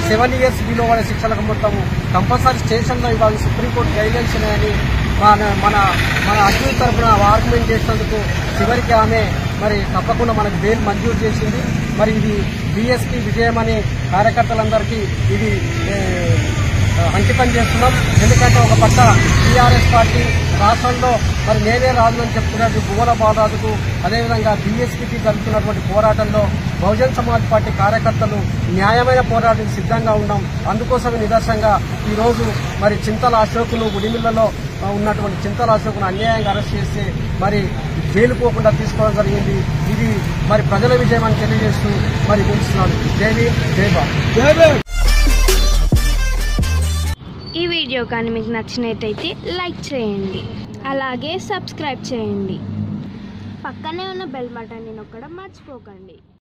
seven years below వాళ్ళ శిక్షలకు మొత్తము compulsory స్టేషన్లో ఇవ్వాలి సుప్రీంకోర్టు గైడ్లైన్స్ ఉన్నాయని మన మన మన అడ్మిట్ తరఫున ఆర్గ్యుమెంట్ చేసినందుకు చివరికి ఆమె మరి తప్పకుండా మనకు బెయిల్ మంజూరు చేసింది మరి ఇది బీఎస్పీ విజయమని కార్యకర్తలందరికీ ఇది ఏ, అంకితం చేస్తున్నాం ఎందుకంటే ఒక పక్క టీఆర్ఎస్ పార్టీ రాష్ట్రంలో మరి నేనే రాజునని చెప్తున్నట్టు భువన బాలరాజుకు అదేవిధంగా బీఎస్పీకి జరుగుతున్నటువంటి పోరాటంలో బహుజన్ సమాజ్ పార్టీ కార్యకర్తలు న్యాయమైన పోరాటానికి సిద్ధంగా ఉన్నాం అందుకోసమే నిదర్శనంగా ఈరోజు మరి చింతల అశోకును గుడిమిల్లలో ఆ, ఉన్నటువంటి చింతల అశోకును అన్యాయంగా అరెస్ట్ చేసి మరి జైలు పోకుండా తీసుకోవడం జరిగింది ఇది మరి ప్రజల విజయం అని తెలియజేస్తూ మరి ముగిస్తున్నాను జై భీమ్, జై బాబు ఈ వీడియో కానీ మీకు నచ్చినట్టయితే లైక్ చేయండి అలాగే సబ్స్క్రైబ్ చేయండి పక్కనే ఉన్న బెల్ బటన్ని నొక్కడం మర్చిపోకండి